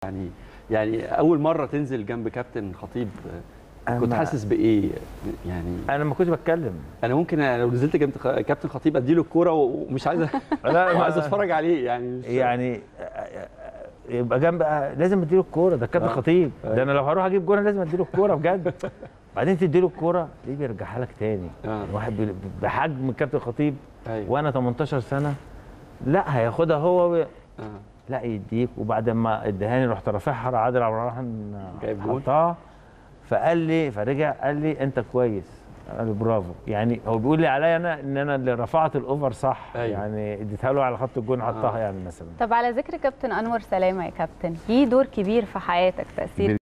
يعني يعني اول مره تنزل جنب كابتن خطيب آه، كنت أنا- حاسس بايه يعني انا ما كنتش بتكلم انا ممكن لو نزلت جنب خ- كابتن خطيب اديله الكوره ومش عايز لا عايز اتفرج عليه يعني مش- يعني يبقى جنب لازم اديله الكوره ده كابتن آه. خطيب أيوة. ده انا لو هروح اجيب جون لازم اديله الكوره بجد بعدين تديله الكوره ليه بيرجعها لك تاني آه. واحد بي- بحجم كابتن خطيب أيوة. وانا 18 سنه لا هياخدها هو و... آه. لا يديك وبعد ما ادهاني رحت رافعها عادل عبد الرحمن جايب جول. حطها فقال لي فرجع قال لي انت كويس قال لي برافو يعني هو بيقول لي عليا انا ان انا اللي رفعت الاوفر صح أيوة. يعني اديتها له على خط الجون حطها آه. يعني مثلا طب على ذكر كابتن انور سلامه يا كابتن ليه دور كبير في حياتك تاثير